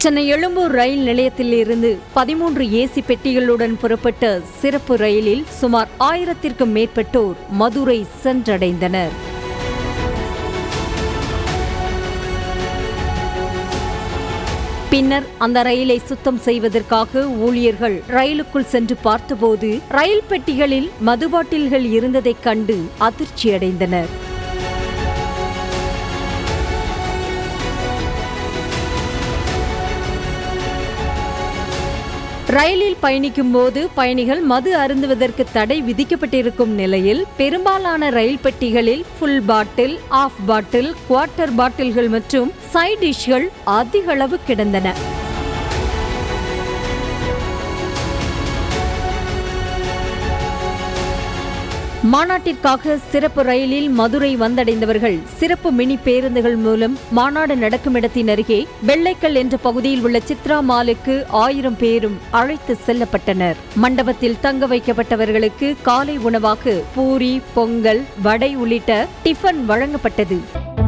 சென்னை எழும்பூர் ரயில் நிலையத்தில் இருந்து பதிமூன்று ஏசி பெட்டிகளுடன் புறப்பட்ட சிறப்பு ரயிலில் சுமார் ஆயிரத்திற்கும் மேற்பட்டோர் மதுரை சென்றடைந்தனர் பின்னர் அந்த ரயிலை சுத்தம் செய்வதற்காக ஊழியர்கள் ரயிலுக்குள் சென்று பார்த்தபோது ரயில் பெட்டிகளில் மது பாட்டில்கள் இருந்ததைக் கண்டு அதிர்ச்சியடைந்தனர் ரயிலில் பயணிக்கும் போது பயணிகள் மது அருந்துவதற்கு தடை விதிக்கப்பட்டிருக்கும் நிலையில் பெரும்பாலான ரயில் பெட்டிகளில் full bottle half bottle quarter பாட்டில்கள் மற்றும் சைட் டிஷ்கள் அதிக அளவு கிடந்தன மாநாட்டிற்காக சிறப்பு ரயிலில் மதுரை வந்தடைந்தவர்கள் சிறப்பு மினி பேருந்துகள் மூலம் மாநாடு நடக்கும் இடத்தின் அருகே வெள்ளைக்கல் என்ற பகுதியில் உள்ள சித்ரா மாலுக்கு ஆயிரம் பேரும் அழைத்து செல்லப்பட்டனர் மண்டபத்தில் தங்க வைக்கப்பட்டவர்களுக்கு காலை உணவாக பூரி பொங்கல் வடை உள்ளிட்ட டிஃபன் வழங்கப்பட்டது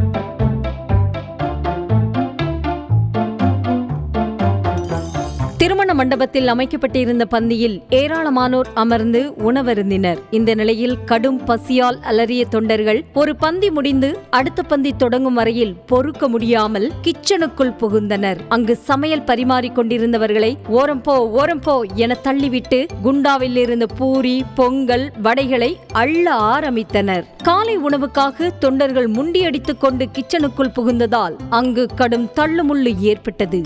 திருமண மண்டபத்தில் அமைக்கப்பட்டிருந்த பந்தியில் ஏராளமானோர் அமர்ந்து உணவருந்தினர் இந்த நிலையில் கடும் பசியால் அலறிய தொண்டர்கள் ஒரு பந்தி முடிந்து அடுத்த பந்தி தொடங்கும் வரையில் பொறுக்க முடியாமல் கிச்சனுக்குள் புகுந்தனர் அங்கு சமையல் பரிமாறிக் கொண்டிருந்தவர்களை ஓரம் போ ஓரம் போ என தள்ளிவிட்டு குண்டாவில் இருந்த பூரி பொங்கல் வடைகளை அள்ள ஆரம்பித்தனர் காலை உணவுக்காக தொண்டர்கள் முண்டியடித்துக் கொண்டு கிச்சனுக்குள் புகுந்ததால் அங்கு கடும் தள்ளுமுள்ளு ஏற்பட்டது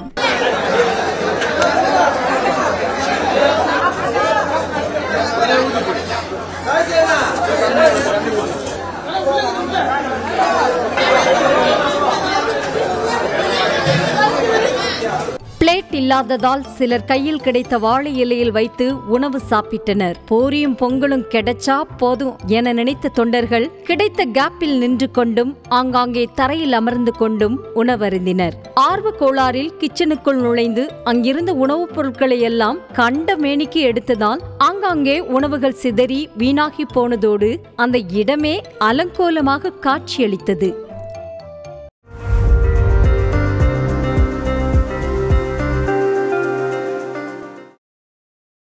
பிளேட் இல்லாததால் சிலர் கையில் கிடைத்த வாழை இலையில் வைத்து உணவு சாப்பிட்டனர் போரியும் பொங்கலும் கிடைச்சா போதும் என நினைத்த தொண்டர்கள் கிடைத்த கேப்பில் நின்று கொண்டும் ஆங்காங்கே தரையில் அமர்ந்து கொண்டும் உணவருந்தினர் ஆர்வ கோளாறில் கிச்சனுக்குள் நுழைந்து அங்கிருந்த உணவுப் பொருட்களை எல்லாம் கண்ட மேனிக்கு எடுத்ததால் ஆங்காங்கே உணவுகள் சிதறி வீணாகி போனதோடு அந்த இடமே அலங்கோலமாக காட்சியளித்தது